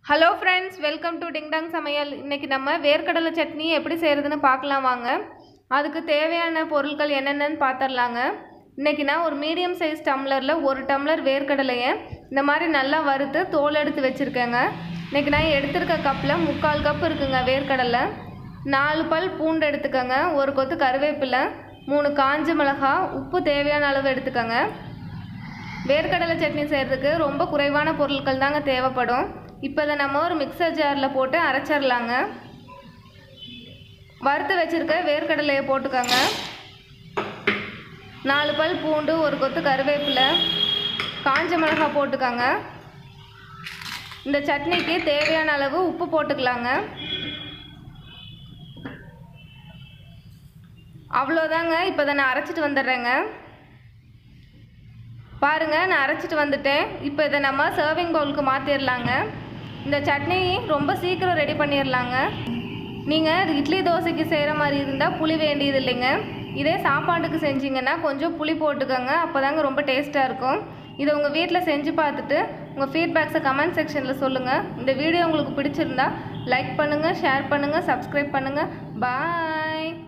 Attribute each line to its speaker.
Speaker 1: hello friends welcome to ding dong சமையல் இன்றைக்கி நம்ம வேர்க்கடலை சட்னி எப்படி செய்கிறதுன்னு பார்க்கலாம் வாங்க அதுக்கு தேவையான பொருட்கள் என்னென்னன்னு பார்த்துடலாங்க இன்றைக்கி நான் ஒரு மீடியம் சைஸ் டம்ளரில் ஒரு டம்ளர் வேர்க்கடலையை இந்த மாதிரி நல்லா வறுத்து தோல் எடுத்து வச்சுருக்கேங்க இன்றைக்கி நான் எடுத்திருக்க கப்பில் முக்கால் கப் இருக்குங்க வேர்க்கடலை நாலு பல் பூண்டு எடுத்துக்கோங்க ஒரு கொத்து கருவேப்பிலை மூணு காஞ்ச மிளகாய் உப்பு தேவையான அளவு எடுத்துக்கோங்க வேர்க்கடலை சட்னி செய்கிறதுக்கு ரொம்ப குறைவான பொருட்கள் தாங்க தேவைப்படும் இப்போ இதை நம்ம ஒரு மிக்சர் ஜாரில் போட்டு அரைச்சிடலாங்க வறுத்து வச்சுருக்க வேர்க்கடலையை போட்டுக்கோங்க நாலு பல் பூண்டு ஒரு கொத்து கருவேப்பிலை காஞ்ச மிளகாய் போட்டுக்கோங்க இந்த சட்னிக்கு தேவையான அளவு உப்பு போட்டுக்கலாங்க அவ்வளோதாங்க இப்போ இதை நான் அரைச்சிட்டு வந்துடுறேங்க பாருங்கள் நான் அரைச்சிட்டு வந்துட்டேன் இப்போ இதை நம்ம சர்விங் பவுலுக்கு மாற்றிடலாங்க இந்த சட்னி ரொம்ப சீக்கிரம் ரெடி பண்ணிடலாங்க நீங்கள் இட்லி தோசைக்கு செய்கிற மாதிரி இருந்தால் புளி வேண்டியது இல்லைங்க இதே சாப்பாட்டுக்கு செஞ்சீங்கன்னா கொஞ்சம் புளி போட்டுக்கோங்க அப்போ தாங்க ரொம்ப டேஸ்ட்டாக இருக்கும் இதை உங்கள் வீட்டில் செஞ்சு பார்த்துட்டு உங்கள் ஃபீட்பேக்ஸை கமெண்ட் செக்ஷனில் சொல்லுங்கள் இந்த வீடியோ உங்களுக்கு பிடிச்சிருந்தா லைக் பண்ணுங்கள் ஷேர் பண்ணுங்கள் சப்ஸ்கிரைப் பண்ணுங்கள் பாய்